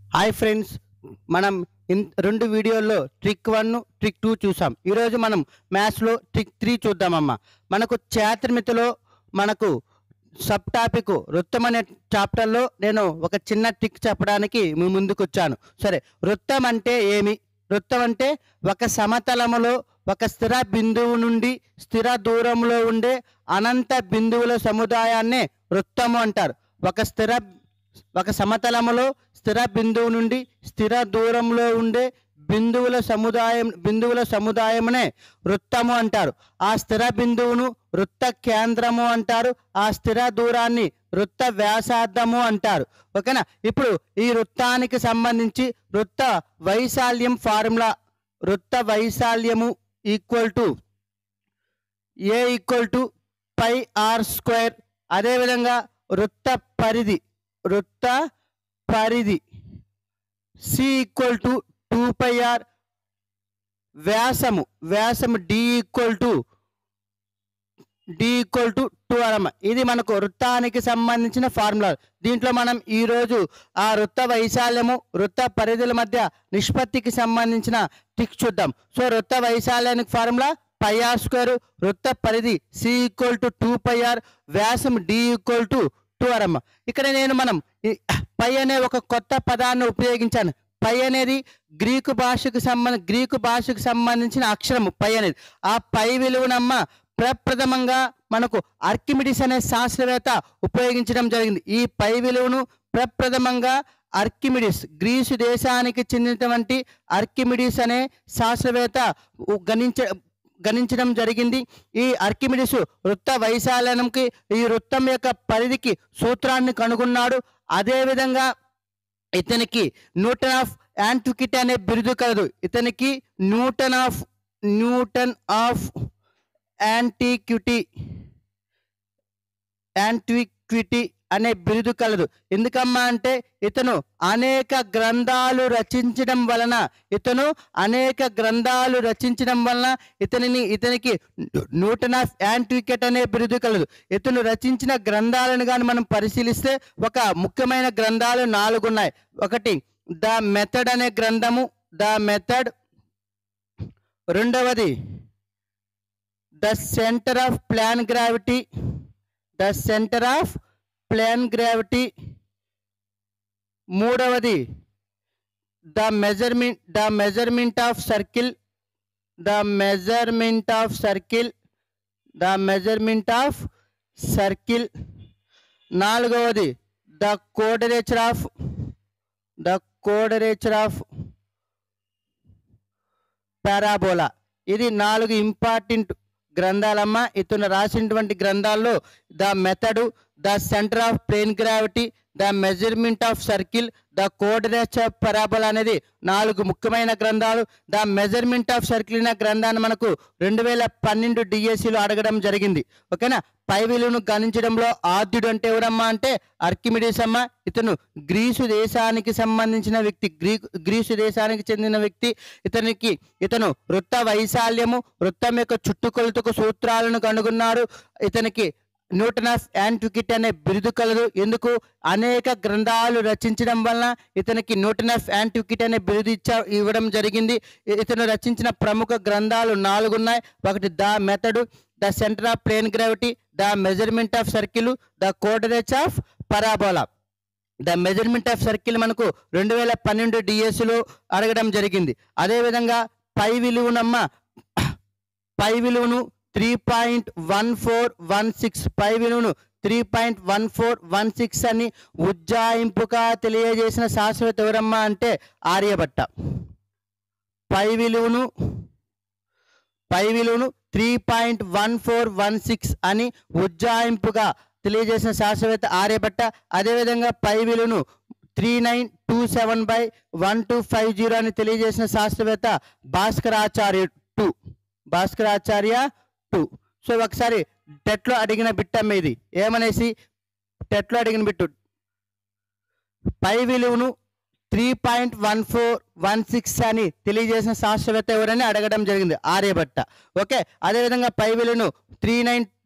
hi friends మనం in రెండు వీడియోల్లో ట్రిక్ వన్ ట్రిక్ టూ చూసాం ఈరోజు మనం మ్యాథ్స్లో ట్రిక్ త్రీ చూద్దామమ్మా మనకు చాతుర్మితిలో మనకు సబ్ టాపిక్ వృత్తం అనే చాప్టర్లో నేను ఒక చిన్న ట్రిక్ చెప్పడానికి మీ ముందుకు వచ్చాను సరే వృత్తం అంటే ఏమి వృత్తం అంటే ఒక సమతలములో ఒక స్థిర బిందువు నుండి స్థిర దూరంలో ఉండే అనంత బిందువుల సముదాయాన్నే వృత్తము అంటారు ఒక స్థిర ఒక సమతలములో స్థిర బిందువు నుండి స్థిర దూరంలో ఉండే బిందువుల సముదాయం బిందువుల సముదాయమునే వృత్తము అంటారు ఆ స్థిర బిందువును వృత్త కేంద్రము అంటారు ఆ స్థిర దూరాన్ని వృత్త వ్యాసార్థము అంటారు ఓకేనా ఇప్పుడు ఈ వృత్తానికి సంబంధించి వృత్త వైశాల్యం ఫార్ములా వృత్త వైశాల్యము equal to A equal to pi R square అదేవిధంగా వృత్త పరిధి వృత్త పరిధి C equal to two pi R వ్యాసము వ్యాసము D equal to D equal to two అరమ ఇది మనకు వృత్తానికి సంబంధించిన ఫార్ములా దీంట్లో మనం ఈరోజు ఆ వృత్త వైశాల్యము వృత్త పరిధుల మధ్య నిష్పత్తికి సంబంధించిన ట్రిక్ చూద్దాం సో వృత్త వైశాల్యానికి ఫార్ములా పై ఆర్ స్క్వేర్ వృత్త పరిధి C equal to two pi R వ్యాసం డి ఈక్వల్ టు టూ అరమ్మ ఇక్కడ నేను మనం ఈ పై అనే ఒక కొత్త పదాన్ని ఉపయోగించాను పై అనేది గ్రీకు భాషకు సంబంధ గ్రీకు భాషకు సంబంధించిన అక్షరము పై అనేది ఆ పై విలువనమ్మ ప్రప్రథమంగా మనకు ఆర్కిమిడిస్ అనే శాస్త్రవేత్త ఉపయోగించడం జరిగింది ఈ పై విలువను ప్రప్రథమంగా ఆర్కిమిడిస్ గ్రీసు దేశానికి చెందినటువంటి ఆర్కిమిడిస్ అనే శాస్త్రవేత్త ఉ- గణించ గణించడం జరిగింది ఈ ఆర్కిమిడిస్ వృత్త వైశాల్యానికి ఈ వృత్తం యొక్క పరిధికి సూత్రాన్ని కనుగొన్నాడు అదేవిధంగా ఇతనికి న్యూటన్ ఆఫ్ యాంటిక్విటీ అనే బిరుదు కలదు ఇతనికి Newton of Newton of antiquity antiquity అనే బిరుదు కలదు ఎందుకమ్మా అంటే ఇతను అనేక గ్రంథాలు రచించడం వలన ఇతను అనేక గ్రంథాలు రచించడం వలన ఇతనిని ఇతనికి న్యూటన్ ఆఫ్ యాంటిక్విట్ అనే బిరుదు కలదు ఇతను రచించిన గ్రంథాలను కానీ మనం పరిశీలిస్తే ఒక ముఖ్యమైన గ్రంథాలు నాలుగు ఉన్నాయి ఒకటి ద మెథడ్ అనే గ్రంథము ద మెథడ్ రెండవది the centre of plan gravity the centre of plan gravity మూడవది the measurement the measurement of circle the measurement of circle the measurement of circle నాలుగవది the quadrature of the quadrature of parabola ఇది నాలుగు important గ్రంథాలమ్మ ఇతను రాసినటువంటి గ్రంథాల్లో the method the centre of plane gravity the measurement of circle the coordinates of parabola అనేది నాలుగు ముఖ్యమైన గ్రంథాలు ద మెజర్మెంట్ ఆఫ్ సర్కిల్ అనే గ్రంథాన్ని మనకు రెండు వేల పన్నెండు డిఎస్సిలో అడగడం జరిగింది ఓకేనా పై విలువను గణించడంలో ఆద్యుడు అంటే ఎవరమ్మా అంటే అర్కిమిడీస్ అమ్మ ఇతను గ్రీసు దేశానికి సంబంధించిన వ్యక్తి గ్రీకు గ్రీసు దేశానికి చెందిన వ్యక్తి ఇతనికి ఇతను వృత్త వైశాల్యము వృత్తం యొక్క చుట్టుకొలతకు సూత్రాలను కనుగొన్నాడు ఇతనికి న్యూటన్ ఆఫ్ యాంటిక్విటీ అనే బిరుదు కలదు ఎందుకు అనేక గ్రంథాలు రచించడం వలన ఇతనికి న్యూటన్ ఆఫ్ యాంటిక్విటీ అనే బిరుదు ఇచ్చా ఇవ్వడం జరిగింది ఇ- ఇతను రచించిన ప్రముఖ గ్రంథాలు నాలుగు ఉన్నాయి ఒకటి the method the centre of plane gravity the measurement of circle the coordinates of parabola the measurement of circle మనకు రెండు వేల పన్నెండు డిఎస్లో అడగడం జరిగింది అదేవిధంగా పై విలువనమ్మ పై విలువను three point one four one six pi విలువను three point one four one six అని ఉజ్జాయింపుగా తెలియజేసిన శాస్త్రవేత్త ఎవరమ్మా అంటే ఆర్యభట్ట పై విలువను పై విలువను three point one four one six అని ఉజ్జాయింపుగా తెలియజేసిన శాస్త్రవేత్త ఆర్యభట్ట అదేవిధంగా పై విలువను three nine two seven by one two five zero అని తెలియజేసిన శాస్త్రవేత్త Bhaskaracharya two Bhaskaracharya two so ఒకసారి టెట్లో అడిగిన బిట్టమ్మ ఇది ఏమనేసి టెట్లో అడిగిన బిట్టు పై విలువను three point one four one six అని తెలియజేసిన శాస్త్రవేత్త ఎవరని అడగడం జరిగింది ఆర్యభట్ట ఓకే అదేవిధంగా పై విలువను three nine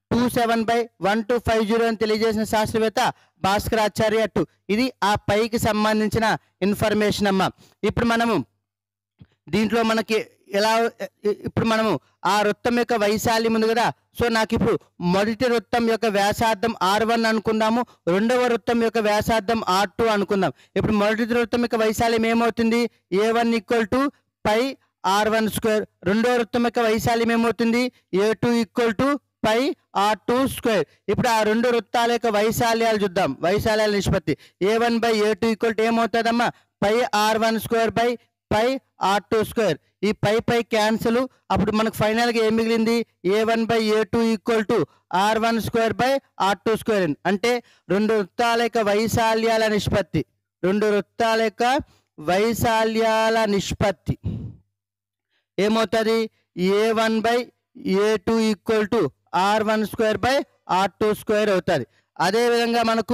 two seven by one two five zero అని తెలియజేసిన శాస్త్రవేత్త భాస్కరాచార్య టూ ఇది ఆ పైకి సంబంధించిన ఇన్ఫర్మేషన్ అమ్మ ఇప్పుడు మనము దీంట్లో మనకి ఎలా ఇప్పుడు మనము ఆ వృత్తం యొక్క వైశాల్యం ఉంది కదా సో నాకు ఇప్పుడు మొదటి వృత్తం యొక్క వ్యాసార్థం ఆర్ వన్ అనుకుందాము రెండవ వృత్తం యొక్క వ్యాసార్థం ఆర్ టూ అనుకుందాం ఇప్పుడు మొదటి వృత్తం యొక్క వైశాల్యం ఏమవుతుంది A one equal to pi R one square రెండవ వృత్తం యొక్క వైశాల్యం ఏమవుతుంది A two equal to pi R two square ఇప్పుడు ఆ రెండు వృత్తాల యొక్క వైశాల్యాలు చూద్దాం వైశాల్యాల నిష్పత్తి A one by A two equal to ఏమవుతుందమ్మా pi R one square by pi R two square ఈ పై పై క్యాన్సిల్ అప్పుడు మనకు ఫైనల్గా ఏం మిగిలింది A one by A two equal to R one square by R two square అంటే రెండు వృత్తాల యొక్క వైశాల్యాల నిష్పత్తి రెండు వృత్తాల యొక్క వైశాల్యాల నిష్పత్తి ఏమవుతుంది A one by A two equal to R one square by R two square అవుతుంది అదేవిధంగా మనకు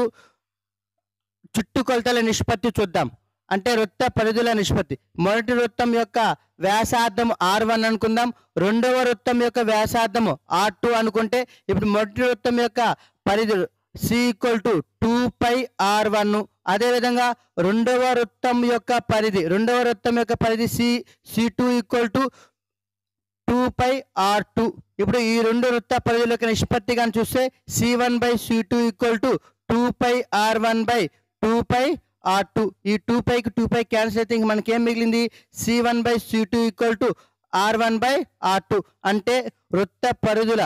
చుట్టుకొలతల నిష్పత్తి చూద్దాం అంటే వృత్త పరిధుల నిష్పత్తి మొదటి వృత్తం యొక్క వ్యాసార్థం ఆర్ వన్ అనుకుందాం రెండవ వృత్తం యొక్క వ్యాసార్థము ఆర్ టూ అనుకుంటే ఇప్పుడు మొదటి వృత్తం యొక్క పరిధి C equal to two pi R one అదేవిధంగా రెండవ వృత్తం యొక్క పరిధి రెండవ వృత్తం యొక్క పరిధి C C two equal to two pi R two ఇప్పుడు ఈ రెండు వృత్త పరిధుల యొక్క నిష్పత్తి కానీ చూస్తే C one by C two equal to two pi R one by two pi R two ఈ టూ పైకి టూ పై క్యాన్సిల్ అయితే ఇంక మనకేం మిగిలింది C one by C two equal to R one by R two అంటే వృత్త పరిధుల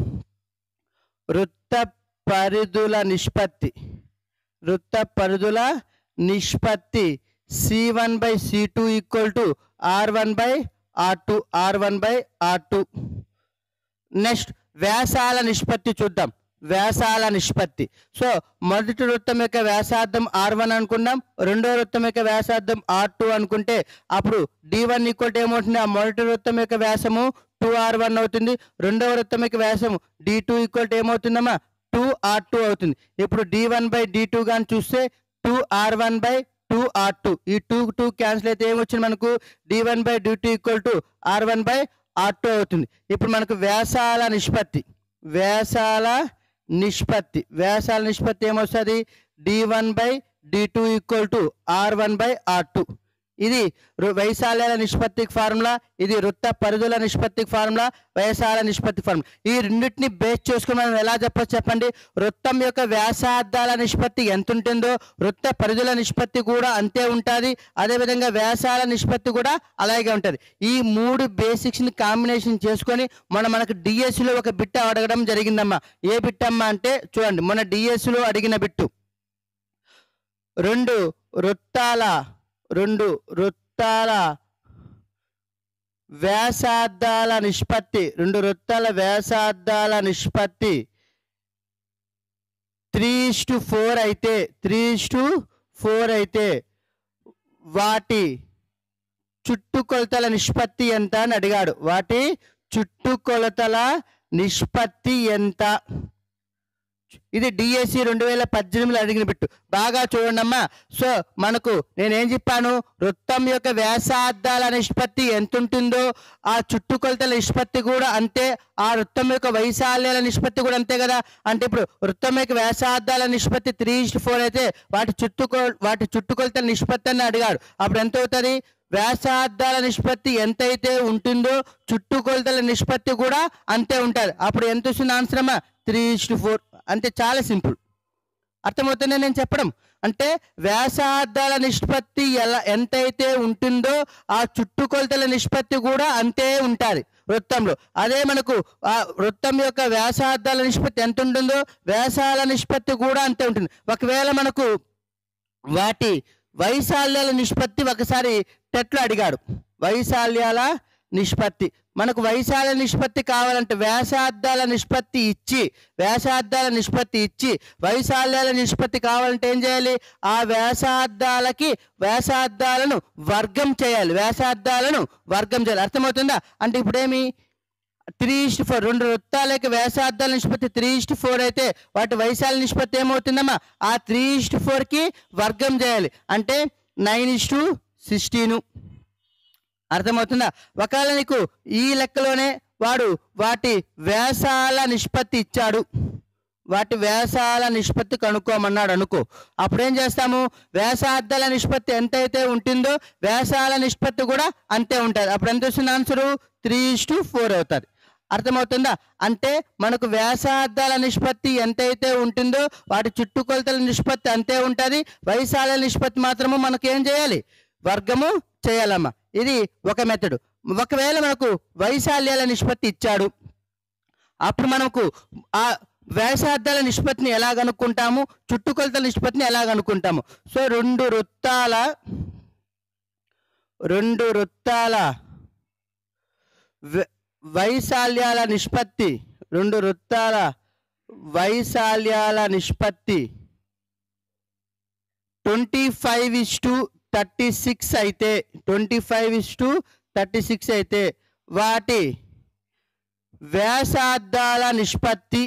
వృత్త పరిధుల నిష్పత్తి వృత్త పరిధుల నిష్పత్తి C one by C two equal to R one by R two R one by R two next వ్యాసాల నిష్పత్తి చూద్దాం వ్యాసాల నిష్పత్తి సో మొదటి వృత్తం యొక్క వ్యాసార్థం ఆర్ వన్ అనుకున్నాం రెండో వృత్తం యొక్క వ్యాసార్థం ఆర్ టూ అనుకుంటే అప్పుడు డి వన్ ఈక్వల్ ఏమవుతుంది ఆ మొదటి వృత్తం యొక్క వ్యాసము టూ ఆర్ వన్ అవుతుంది రెండవ వృత్తం యొక్క వ్యాసము డి టూ ఈక్వల్ ఏమవుతుందమ్మా టూ ఆర్ టూ అవుతుంది ఇప్పుడు D one by D two కానీ చూస్తే two R one by two R two ఈ టూ టూ క్యాన్సిల్ అయితే ఏమొచ్చింది మనకు D one by D two equal to R one by R two అవుతుంది ఇప్పుడు మనకు వ్యాసాల నిష్పత్తి వ్యాసాల నిష్పత్తి వ్యాసాల నిష్పత్తి ఏమొస్తుంది D one by D two equal to R one by R two ఇది రు- వైశాల్యాల నిష్పత్తికి ఫార్ములా ఇది వృత్త పరిధుల నిష్పత్తికి ఫార్ములా వైశాల నిష్పత్తి ఫార్ములా ఈ రెండింటిని బేస్ చేసుకుని మనం ఎలా చెప్పొచ్చు చెప్పండి వృత్తం యొక్క వ్యాసార్థాల నిష్పత్తి ఎంత ఉంటుందో వృత్త పరిధుల నిష్పత్తి కూడా అంతే ఉంటుంది అదేవిధంగా వ్యాసాల నిష్పత్తి కూడా అలాగే ఉంటుంది ఈ మూడు బేసిక్స్ని కాంబినేషన్ చేసుకొని మన మనకు డిఎస్సిలో ఒక బిట్ అడగడం జరిగిందమ్మా ఏ బిట్ అమ్మా అంటే చూడండి మన డిఎస్సిలో అడిగిన బిట్టు రెండు వృత్తాల రెండు వృత్తాల వ్యాసార్థాల నిష్పత్తి రెండు వృత్తాల వ్యాసార్థాల నిష్పత్తి త్రీ టు ఫోర్ అయితే త్రీ టు ఫోర్ అయితే వాటి చుట్టుకొలతల నిష్పత్తి ఎంత అని అడిగాడు వాటి చుట్టుకొలతల నిష్పత్తి ఎంత ఇది డిఎస్సి రెండు వేల పద్దెనిమిదిలో అడిగిన బిట్టు బాగా చూడండి అమ్మా సో మనకు నేనేం చెప్పాను వృత్తం యొక్క వ్యాసార్థాల నిష్పత్తి ఎంత ఉంటుందో ఆ చుట్టుకొలతల నిష్పత్తి కూడా అంతే ఆ వృత్తం యొక్క వైశాల్యాల నిష్పత్తి కూడా అంతే కదా అంటే ఇప్పుడు వృత్తం యొక్క వ్యాసార్థాల నిష్పత్తి త్రీ ఇస్ట్ ఫోర్ అయితే వాటి చుట్టుకొ వాటి చుట్టుకొలతల నిష్పత్తి అని అడిగాడు అప్పుడు ఎంత అవుతుంది వ్యాసార్థాల నిష్పత్తి ఎంతైతే ఉంటుందో చుట్టుకొలతల నిష్పత్తి కూడా అంతే ఉంటుంది అప్పుడు ఎంత వస్తుంది ఆన్సర్ అమ్మా త్రీ ఇస్ట్ ఫోర్ అంటే చాలా సింపుల్ అర్థమవుతుంది నేను చెప్పడం అంటే వ్యాసార్థాల నిష్పత్తి ఎలా ఎంతైతే ఉంటుందో ఆ చుట్టుకొలతల నిష్పత్తి కూడా అంతే ఉంటుంది వృత్తంలో అదే మనకు ఆ వృత్తం యొక్క వ్యాసార్థాల నిష్పత్తి ఎంత ఉంటుందో వ్యాసాల నిష్పత్తి కూడా అంతే ఉంటుంది ఒకవేళ మనకు వాటి వైశాల్యాల నిష్పత్తి ఒకసారి టెట్లో అడిగాడు వైశాల్యాల నిష్పత్తి మనకు వైశాల్య నిష్పత్తి కావాలంటే వ్యాసార్థాల నిష్పత్తి ఇచ్చి వ్యాసార్థాల నిష్పత్తి ఇచ్చి వైశాల్యాల నిష్పత్తి కావాలంటే ఏం చేయాలి ఆ వ్యాసార్థాలకి వ్యాసార్థాలను వర్గం చేయాలి వ్యాసార్థాలను వర్గం చేయాలి అర్థమవుతుందా అంటే ఇప్పుడేమి త్రీ ఇస్ట్ ఫోర్ రెండు వృత్తాలకి వ్యాసార్థాల నిష్పత్తి త్రీ ఇస్ట్ ఫోర్ అయితే వాటి వైశాల్య నిష్పత్తి ఏమవుతుందమ్మా ఆ త్రీ ఇస్ట్ ఫోర్కి వర్గం చేయాలి అంటే నైన్ ఇస్ టు సిక్స్టీను అర్థమవుతుందా ఒకవేళ నీకు ఈ లెక్కలోనే వాడు వాటి వ్యాసాల నిష్పత్తి ఇచ్చాడు వాటి వ్యాసాల నిష్పత్తి కనుక్కోమన్నాడు అనుకో అప్పుడేం చేస్తాము వ్యాసార్థాల నిష్పత్తి ఎంతైతే ఉంటుందో వ్యాసాల నిష్పత్తి కూడా అంతే ఉంటుంది అప్పుడు ఎంత వస్తుంది ఆన్సరు త్రీ టు ఫోర్ అవుతుంది అర్థమవుతుందా అంటే మనకు వ్యాసార్థాల నిష్పత్తి ఎంతైతే ఉంటుందో వాటి చుట్టుకొలతల నిష్పత్తి అంతే ఉంటుంది వైశాల నిష్పత్తి మాత్రము మనకు ఏం చేయాలి వర్గము చేయాలమ్మా ఇది ఒక మెథడ్ ఒకవేళ మనకు వైశాల్యాల నిష్పత్తి ఇచ్చాడు అప్పుడు మనకు ఆ వ్యాసార్థాల నిష్పత్తిని ఎలా కనుక్కుంటాము చుట్టుకొలతల నిష్పత్తిని ఎలా కనుక్కుంటాము సో రెండు వృత్తాల రెండు వృత్తాల వ్య- వైశాల్యాల నిష్పత్తి రెండు వృత్తాల వైశాల్యాల నిష్పత్తి twenty five is to thirty six అయితే twenty five is to thirty six అయితే వాటి వ్యాసార్థాల నిష్పత్తి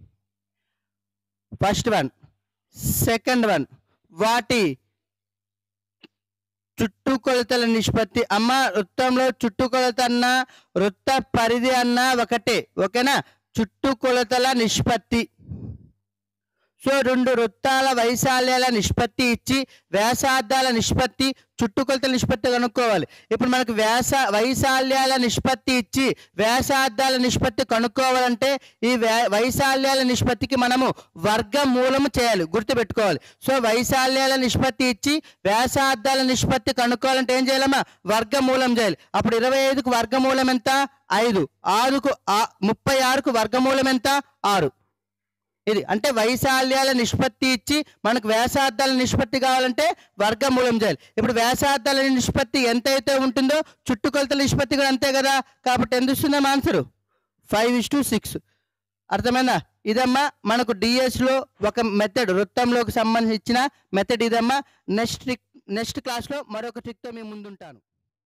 ఫస్ట్ వన్ సెకండ్ వన్ వాటి చుట్టుకొలతల నిష్పత్తి అమ్మ వృత్తంలో చుట్టుకొలత అన్నా వృత్త పరిధి అన్నా ఒకటే ఓకేనా చుట్టుకొలతల నిష్పత్తి సో రెండు వృత్తాల వైశాల్యాల నిష్పత్తి ఇచ్చి వ్యాసార్థాల నిష్పత్తి చుట్టుకొలతల నిష్పత్తి కనుక్కోవాలి ఇప్పుడు మనకు వ్యాస వైశాల్యాల నిష్పత్తి ఇచ్చి వ్యాసార్థాల నిష్పత్తి కనుక్కోవాలంటే ఈ వ్యా వైశాల్యాల నిష్పత్తికి మనము వర్గమూలము చేయాలి గుర్తుపెట్టుకోవాలి సో వైశాల్యాల నిష్పత్తి ఇచ్చి వ్యాసార్థాల నిష్పత్తి కనుక్కోవాలంటే ఏం చేయాలమ్మా వర్గమూలం చేయాలి అప్పుడు ఇరవై ఐదుకు వర్గమూలం ఎంత ఐదు ఆరుకు ఆ- ముప్పై ఆరుకు వర్గమూలం ఎంత ఆరు ఇది అంటే వైశాల్యాల నిష్పత్తి ఇచ్చి మనకు వ్యాసార్థాల నిష్పత్తి కావాలంటే వర్గమూలం చేయాలి ఇప్పుడు వ్యాసార్థాల నిష్పత్తి ఎంతైతే ఉంటుందో చుట్టుకొలతల నిష్పత్తి కూడా అంతే కదా కాబట్టి ఎంత వస్తుందమ్మా answer five is to six అర్థమైందా ఇదమ్మా మనకు డిఎస్లో ఒక మెథడ్ వృత్తంలోకి సంబంధించిన మెథడ్ ఇదమ్మా నెక్స్ట్ ట్రిక్ నెక్స్ట్ క్లాస్లో మరొక ట్రిక్తో మీ ముందుంటాను